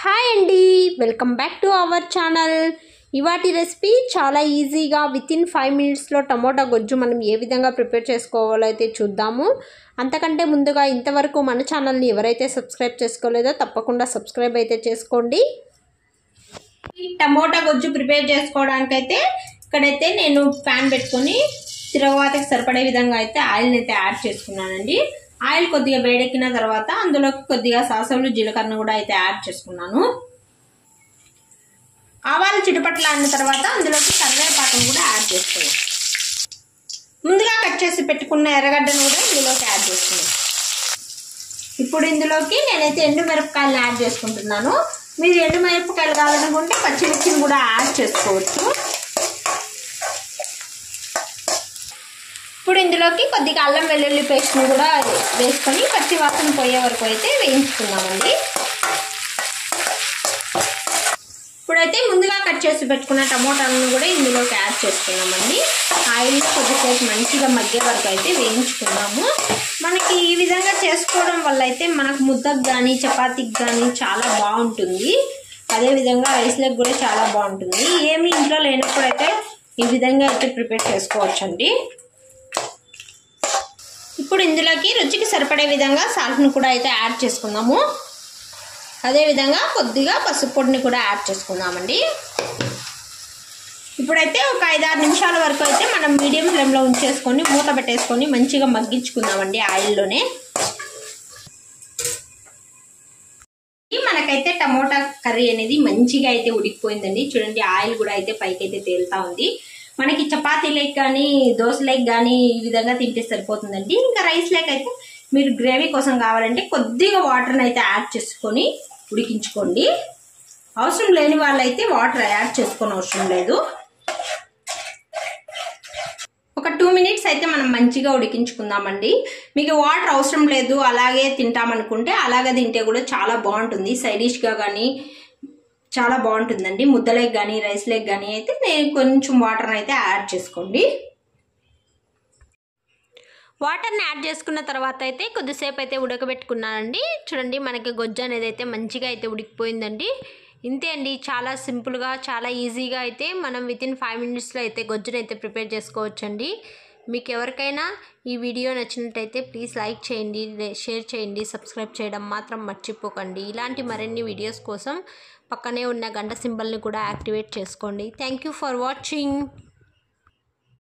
hi అండి welcome back to our channel ఇవాటి recipe చాలా ఈజీగా విత్ ఇన్ ఫైవ్ మినిట్స్లో టమోటా గొజ్జు మనం ఏ విధంగా ప్రిపేర్ చేసుకోవాలో అయితే చూద్దాము అంతకంటే ముందుగా ఇంతవరకు మన ఛానల్ని ఎవరైతే సబ్స్క్రైబ్ చేసుకోలేదో తప్పకుండా సబ్స్క్రైబ్ అయితే చేసుకోండి ఈ టమోటా గొజ్జు ప్రిపేర్ చేసుకోవడానికైతే ఇక్కడైతే నేను ప్యాన్ పెట్టుకొని తిరగవాతకి సరిపడే విధంగా అయితే ఆయిల్ని అయితే యాడ్ చేసుకున్నానండి ఆయిల్ కొద్దిగా వేడెక్కిన తర్వాత అందులోకి కొద్దిగా సాసవులు జీలకర్ర కూడా అయితే యాడ్ చేసుకున్నాను ఆవాలు చిటపట్ల అన్న తర్వాత అందులోకి కరివేపాకును కూడా యాడ్ చేసుకున్నాను ముందుగా కట్ చేసి పెట్టుకున్న ఎర్రగడ్డను కూడా ఇందులోకి యాడ్ చేసుకున్నాను ఇప్పుడు ఇందులోకి నేనైతే ఎండు మిరపకాయలను యాడ్ చేసుకుంటున్నాను మీరు ఎండు మిరపకాయలు కావాలనుకుంటే పచ్చిమిర్చిని కూడా యాడ్ చేసుకోవచ్చు ఇప్పుడు ఇందులోకి కొద్దిగా అల్లం వెల్లుల్లి పేస్ట్ని కూడా వేసుకొని పచ్చి వాసన పోయే వరకు అయితే వేయించుకుందామండి ఇప్పుడైతే ముందుగా కట్ చేసి పెట్టుకున్న టమోటాలను కూడా ఇందులోకి యాడ్ చేసుకున్నామండి ఆయిల్ కొద్దిసేపు మంచిగా మగ్గే వరకు అయితే వేయించుకున్నాము మనకి ఈ విధంగా చేసుకోవడం వల్ల అయితే మనకు ముద్దకు కానీ చపాతీకి కానీ చాలా బాగుంటుంది అదేవిధంగా రైస్లకు కూడా చాలా బాగుంటుంది ఏమి ఇంట్లో లేనప్పుడైతే ఈ విధంగా అయితే ప్రిపేర్ చేసుకోవచ్చండి ఇప్పుడు ఇందులోకి రుచికి సరిపడే విధంగా సాల్ట్ని కూడా అయితే యాడ్ చేసుకుందాము అదేవిధంగా కొద్దిగా పసుపు పొడిని కూడా యాడ్ చేసుకుందామండి ఇప్పుడైతే ఒక ఐదారు నిమిషాల వరకు అయితే మనం మీడియం ఫ్లేమ్లో ఉంచేసుకొని మూత పెట్టేసుకొని మంచిగా మగ్గించుకుందామండి ఆయిల్లోనే మనకైతే టమోటా కర్రీ అనేది మంచిగా అయితే ఉడికిపోయిందండి చూడండి ఆయిల్ కూడా అయితే పైకి అయితే తేలుతా ఉంది మనకి చపాతీలకు కానీ దోశలకు కానీ ఈ విధంగా తింటే సరిపోతుందండి ఇంకా రైస్ లేక అయితే మీరు గ్రేవీ కోసం కావాలంటే కొద్దిగా వాటర్ని అయితే యాడ్ చేసుకొని ఉడికించుకోండి అవసరం లేని వాళ్ళైతే వాటర్ యాడ్ చేసుకొని అవసరం లేదు ఒక టూ మినిట్స్ అయితే మనం మంచిగా ఉడికించుకుందామండి మీకు వాటర్ అవసరం లేదు అలాగే తింటామనుకుంటే అలాగే తింటే కూడా చాలా బాగుంటుంది సైడ్ డిష్గా కానీ చాలా బాగుంటుందండి ముద్దలేకి కానీ రైస్ లేక్ కానీ అయితే నేను కొంచెం వాటర్ అయితే యాడ్ చేసుకోండి వాటర్ని యాడ్ చేసుకున్న తర్వాత అయితే కొద్దిసేపు అయితే ఉడకబెట్టుకున్నానండి చూడండి మనకి గొజ్జు అనేది అయితే మంచిగా అయితే ఉడికిపోయిందండి ఇంతే అండి చాలా సింపుల్గా చాలా ఈజీగా అయితే మనం విత్ ఇన్ ఫైవ్ మినిట్స్లో అయితే గొజ్జును అయితే ప్రిపేర్ చేసుకోవచ్చండి మీకు ఎవరికైనా ఈ వీడియో నచ్చినట్టయితే ప్లీజ్ లైక్ చేయండి షేర్ చేయండి సబ్స్క్రైబ్ చేయడం మాత్రం మర్చిపోకండి ఇలాంటి మరిన్ని వీడియోస్ కోసం పక్కనే ఉన్న గంట సింబల్ని కూడా యాక్టివేట్ చేసుకోండి థ్యాంక్ యూ ఫర్ వాచింగ్